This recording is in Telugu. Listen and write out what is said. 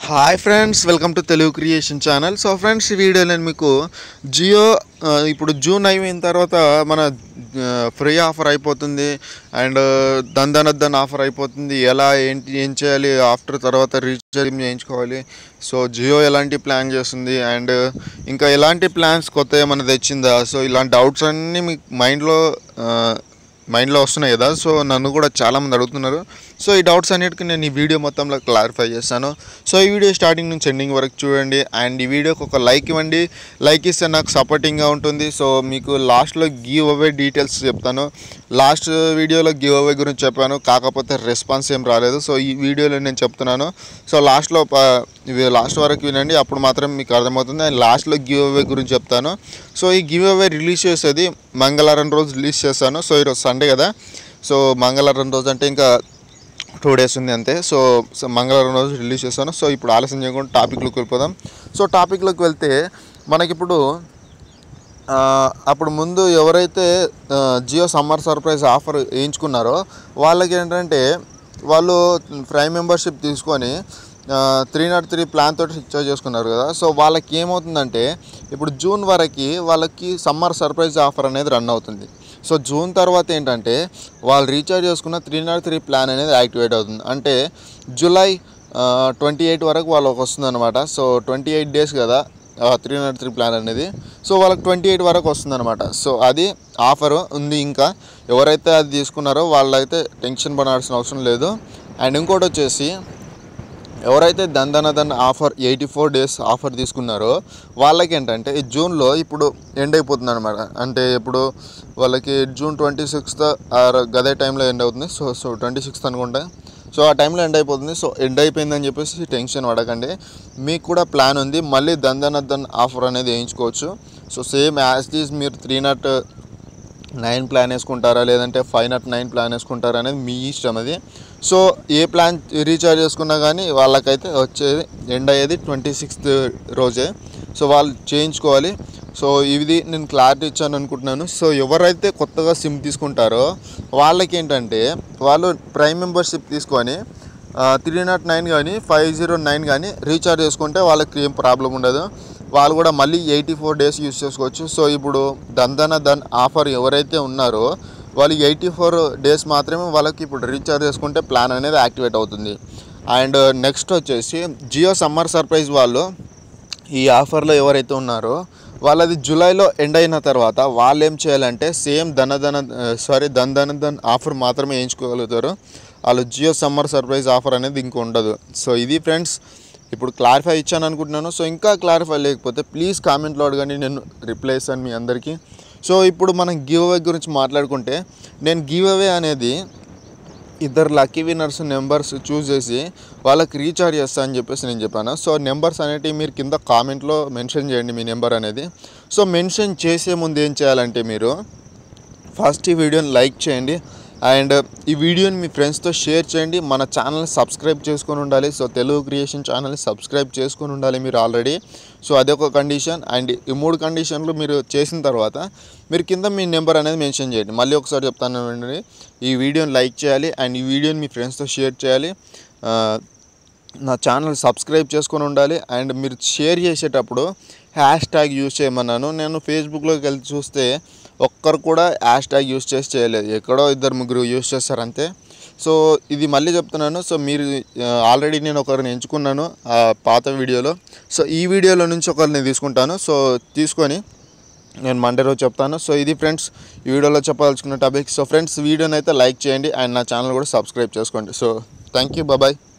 Hi friends welcome to Telugu creation channel so friends ఈ వీడియో నేను మీకు జియో ఆ, ఇప్పుడు జూన్ అయిపోయిన తర్వాత మన ఫ్రీ ఆఫర్ అయిపోతుంది అండ్ దందనద్దన్ ఆఫర్ అయిపోతుంది ఎలా ఏంటి ఏం చేయాలి ఆఫ్టర్ తర్వాత రీఛార్జ్ చేయించుకోవాలి సో జియో ఎలాంటి ప్లాన్ చేస్తుంది అండ్ ఇంకా ఎలాంటి ప్లాన్స్ కొత్త ఏమైనా తెచ్చిందా సో ఇలాంటి డౌట్స్ అన్నీ మీకు మైండ్లో మైండ్లో వస్తున్నాయి కదా సో నన్ను కూడా చాలామంది అడుగుతున్నారు సో ఈ డౌట్స్ అన్నిటికీ నేను ఈ వీడియో మొత్తంలో క్లారిఫై చేస్తాను సో ఈ వీడియో స్టార్టింగ్ నుంచి ఎండింగ్ వరకు చూడండి అండ్ ఈ వీడియోకి ఒక లైక్ ఇవ్వండి లైక్ ఇస్తే నాకు సపోర్టింగ్గా ఉంటుంది సో మీకు లాస్ట్లో గివ్ అవే డీటెయిల్స్ చెప్తాను లాస్ట్ వీడియోలో గివ్ అవే గురించి చెప్పాను కాకపోతే రెస్పాన్స్ ఏం రాలేదు సో ఈ వీడియోలో నేను చెప్తున్నాను సో లాస్ట్లో ప- ఇవి లాస్ట్ వరకు వినండి అప్పుడు మాత్రం మీకు అర్థమవుతుంది అండ్ లాస్ట్లో గివ్ అవే గురించి చెప్తాను సో ఈ గివ్ అవే రిలీజ్ చేసేది మంగళవారం రోజు రిలీజ్ చేస్తాను సో ఈరోజు సండే కదా సో మంగళవారం రోజు అంటే ఇంకా టూ డేస్ ఉంది అంతే సో సో మంగళవారం రోజు రిలీజ్ చేస్తాను సో ఇప్పుడు ఆలస్యం చేయకుండా టాపిక్లోకి వెళ్ళిపోదాం సో టాపిక్లోకి వెళ్తే మనకిప్పుడు ఆ, అప్పుడు ముందు ఎవరైతే ఆ, జియో సమ్మర్ సర్ప్రైజ్ ఆఫర్ వేయించుకున్నారో వాళ్ళకి ఏంటంటే వాళ్ళు ప్రైమ్ మెంబర్షిప్ తీసుకొని త్రీ నాట్ త్రీ ప్లాన్ తోటి రీఛార్జ్ చేసుకున్నారు కదా సో వాళ్ళకి ఏమవుతుందంటే ఇప్పుడు జూన్ వరకు వాళ్ళకి సమ్మర్ సర్ప్రైజ్ ఆఫర్ అనేది రన్ అవుతుంది సో జూన్ తర్వాత ఏంటంటే వాళ్ళు రీఛార్జ్ చేసుకున్న త్రీ నాట్ త్రీ ప్లాన్ అనేది యాక్టివేట్ అవుతుంది అంటే జూలై ట్వంటీ ఎయిట్ వరకు వాళ్ళకి వస్తుంది అనమాట సో ట్వంటీ ఎయిట్ డేస్ కదా త్రీ నాట్ త్రీ ప్లాన్ అనేది సో వాళ్ళకి ట్వంటీ ఎయిట్ వరకు వస్తుందన్నమాట సో అది ఆఫర్ ఉంది ఇంకా ఎవరైతే అది తీసుకున్నారో వాళ్ళైతే టెన్షన్ పడాల్సిన అవసరం లేదు అండ్ ఇంకోటి వచ్చేసి ఎవరైతే దందనదన్ offer eighty four days offer తీసుకున్నారో వాళ్ళకి ఏంటంటే ఈ జూన్లో ఇప్పుడు ఎండ్ అయిపోతుంది అనమాట అంటే ఇప్పుడు వాళ్ళకి జూన్ ట్వంటీ సిక్స్త్ ఆర్ గదే టైంలో ఎండ్ అవుతుంది సో సో ట్వంటీ సిక్స్త్ అనుకుంటా సో ఆ టైంలో ఎండ్ అయిపోతుంది సో ఎండ్ అయిపోయిందని చెప్పేసి టెన్షన్ పడకండి మీకు కూడా ప్లాన్ ఉంది మళ్ళీ దందనద్దన్ ఆఫర్ అనేది వేయించుకోవచ్చు సో సేమ్ యాజ్ ఈజ్ మీరు త్రీ నాట్ నైన్ ప్లాన్ వేసుకుంటారా లేదంటే ఫైవ్ నాట్ నైన్ ప్లాన్ వేసుకుంటారా అనేది మీ ఇష్టం అది సో ఏ ప్లాన్ రీఛార్జ్ చేసుకున్నా కానీ వాళ్ళకైతే వచ్చేది ఎండ్ అయ్యేది ట్వంటీ సిక్స్త్ రోజే సో వాళ్ళు చేయించుకోవాలి సో ఇది నేను క్లారిటీ ఇచ్చాను అనుకుంటున్నాను సో ఎవరైతే కొత్తగా సిమ్ తీసుకుంటారో వాళ్ళకి ఏంటంటే వాళ్ళు ప్రైమ్ మెంబర్షిప్ తీసుకొని త్రీ నాట్ నైన్ కానీ ఫైవ్ జీరో నైన్ కానీ రీఛార్జ్ చేసుకుంటే వాళ్ళకి ఏం ప్రాబ్లం ఉండదు వాళ్ళు కూడా మళ్ళీ ఎయిటీ ఫోర్ డేస్ యూస్ చేసుకోవచ్చు సో ఇప్పుడు దందన దన్ ఆఫర్ ఎవరైతే ఉన్నారో వాళ్ళు ఎయిటీ ఫోర్ డేస్ మాత్రమే వాళ్ళకి ఇప్పుడు రీఛార్జ్ చేసుకుంటే ప్లాన్ అనేది యాక్టివేట్ అవుతుంది అండ్ నెక్స్ట్ వచ్చేసి జియో సమ్మర్ సర్ప్రైజ్ వాళ్ళు ఈ ఆఫర్లో ఎవరైతే ఉన్నారో వాళ్ళది జూలైలో ఎండ్ అయిన తర్వాత వాళ్ళు ఏం చేయాలంటే సేమ్ ధనధన సారీ ధన్ ధన ధన్ ఆఫర్ మాత్రమే వేయించుకోగలుగుతారు వాళ్ళు జియో సమ్మర్ సర్ప్రైజ్ ఆఫర్ అనేది ఇంక ఉండదు సో ఇది ఫ్రెండ్స్ ఇప్పుడు క్లారిఫై ఇచ్చాను అనుకుంటున్నాను సో ఇంకా క్లారిఫై లేకపోతే ప్లీజ్ కామెంట్లో అడగండి నేను రిప్లై ఇస్తాను మీ అందరికీ సో ఇప్పుడు మనం గివ్ అవే గురించి మాట్లాడుకుంటే నేను గివ్ అవే అనేది ఇద్దరు లక్కీ విన్నర్స్ నెంబర్స్ చూస్ చేసి వాళ్ళకి రీఛార్జ్ చేస్తా అని చెప్పేసి నేను చెప్పాను సో నెంబర్స్ అనేటివి మీరు కింద కామెంట్లో మెన్షన్ చేయండి మీ నెంబర్ అనేది సో మెన్షన్ చేసే ముందు ఏం చేయాలంటే మీరు ఫస్ట్ ఈ వీడియోని లైక్ చేయండి అండ్ ఈ వీడియోని మీ ఫ్రెండ్స్తో షేర్ చేయండి మన ఛానల్ని సబ్స్క్రైబ్ చేసుకొని ఉండాలి సో తెలుగు క్రియేషన్ ఛానల్ని సబ్స్క్రైబ్ చేసుకొని ఉండాలి మీరు ఆల్రెడీ సో అదొక కండిషన్ అండ్ ఈ మూడు కండిషన్లు మీరు చేసిన తర్వాత మీరు కింద మీ నెంబర్ అనేది మెన్షన్ చేయండి మళ్ళీ ఒకసారి చెప్తాను వినండి. ఈ వీడియోని లైక్ చేయాలి అండ్ ఈ వీడియోని మీ ఫ్రెండ్స్తో షేర్ చేయాలి ఆ, నా ఛానల్ సబ్స్క్రైబ్ చేసుకొని ఉండాలి అండ్ మీరు షేర్ చేసేటప్పుడు హ్యాష్ ట్యాగ్ యూజ్ చేయమన్నాను నేను ఫేస్బుక్లోకి వెళ్ళి చూస్తే ఒక్కరు కూడా హ్యాష్ ట్యాగ్ యూజ్ చేసి చేయలేదు ఎక్కడో ఇద్దరు ముగ్గురు యూజ్ చేస్తారు అంతే సో ఇది మళ్ళీ చెప్తున్నాను సో మీరు ఆల్రెడీ నేను ఒకరిని ఎంచుకున్నాను ఆ పాత వీడియోలో సో ఈ వీడియోలో నుంచి ఒకరిని తీసుకుంటాను సో తీసుకొని నేను మండే రోజు చెప్తాను సో ఇది ఫ్రెండ్స్ ఈ వీడియోలో చెప్పాల్సుకున్న టాపిక్ సో ఫ్రెండ్స్ వీడియోని అయితే లైక్ చేయండి అండ్ నా ఛానల్ కూడా సబ్స్క్రైబ్ చేసుకోండి సో థ్యాంక్ యూ బాయ్